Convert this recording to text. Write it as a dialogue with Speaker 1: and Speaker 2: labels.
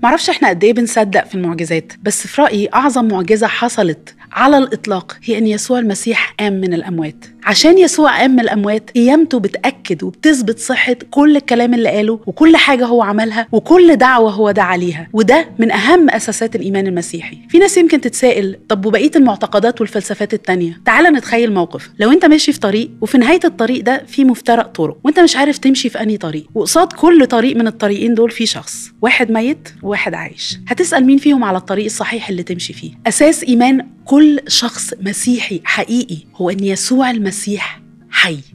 Speaker 1: معرفش احنا قد ايه بنصدق في المعجزات بس في رايي اعظم معجزه حصلت على الاطلاق هي ان يسوع المسيح قام من الاموات عشان يسوع قام من الاموات قيامته بتاكد وبتثبت صحه كل الكلام اللي قاله وكل حاجه هو عملها وكل دعوه هو دعا ليها وده من اهم اساسات الايمان المسيحي في ناس يمكن تتسائل طب وبقيه المعتقدات والفلسفات التانية تعال نتخيل موقف لو انت ماشي في طريق وفي نهايه الطريق ده في مفترق طرق وانت مش عارف تمشي في انهي طريق وقصاد كل طريق من الطريقين دول في شخص واحد ميت وواحد عايش هتسال مين فيهم على الطريق الصحيح اللي تمشي فيه اساس ايمان كل شخص مسيحي حقيقي هو ان يسوع المسيح حي